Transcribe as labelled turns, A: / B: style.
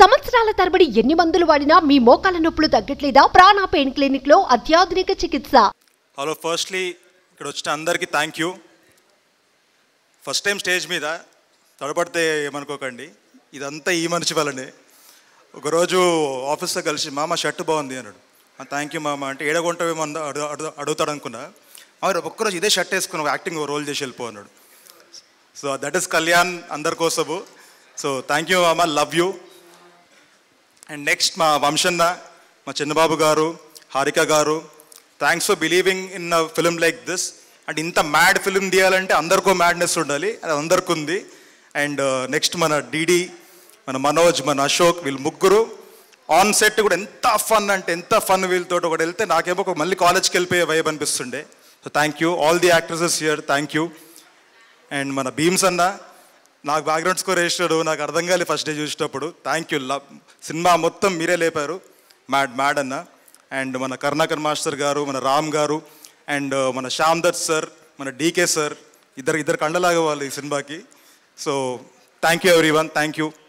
A: సంవత్సరాల తరబడి ఎన్ని మందులు వాడినా మీ మోకాల నొప్పులు తగ్గట్లేదా ప్రాణ పెయిన్ క్లినిక్ లో అత్యాధునిక చికిత్స
B: హలో ఫస్ట్లీ ఇక్కడ వచ్చిన అందరికీ thank you first time stage మీద తడబడితే ఏమనుకోకండి ఇదంతా ఈ మనిషి వల్లనే ఒకరోజు ఆఫీస్లో కలిసి మామ షర్ట్ బాగుంది అన్నాడు థ్యాంక్ యూ మామ అంటే ఏడగొంటవేమో అంద- అడు అడు అడుగుతాడు అనుకున్నా మరి ఒక్కరోజు ఇదే షర్ట్ వేసుకుని యాక్టింగ్ రోల్ చేసి వెళ్ళిపో అన్నాడు సో దట్ ఈస్ కళ్యాణ్ అందరి కోసము సో థ్యాంక్ యూ మామ లవ్ యూ అండ్ నెక్స్ట్ మా వంశన్న మా చిన్నబాబు గారు హారిక గారు thanks for believing in a film like this and ఇంత మ్యాడ్ ఫిలిం తీయాలంటే అందరికో మ్యాడ్నెస్ ఉండాలి అది అందరికి ఉంది అండ్ నెక్స్ట్ మన డీడీ మన మనోజ్ మన అశోక్ వీళ్ళు ముగ్గురు ఆన్ సెట్ కూడా ఎంత ఫన్ అంటే ఎంత ఫన్ వీళ్ళతో ఒకటి వెళ్తే నాకేమో ఒక మళ్ళీ కాలేజ్కి వెళ్ళిపోయే వైబ్ అనిపిస్తుండే so thank you all the actresses here thank you and మన భీమ్స్ అన్న నాకు బ్యాక్గ్రౌండ్ స్కోర్ వేసినాడు నాకు అర్థం కాలేదు ఫస్ట్ డే చూసేటప్పుడు థ్యాంక్ యూ లవ్ సినిమా మొత్తం మీరే లేపారు మ్యాడ్ మ్యాడ్ అన్న అండ్ మన కరుణాకర్ మాస్టర్ గారు మన రామ్ గారు అండ్ మన శ్యామ్ దత్ సార్ మన డీకే సార్ ఇద్దరు ఇద్దరు కండలాగే వాళ్ళు ఈ సినిమాకి so thank you everyone thank you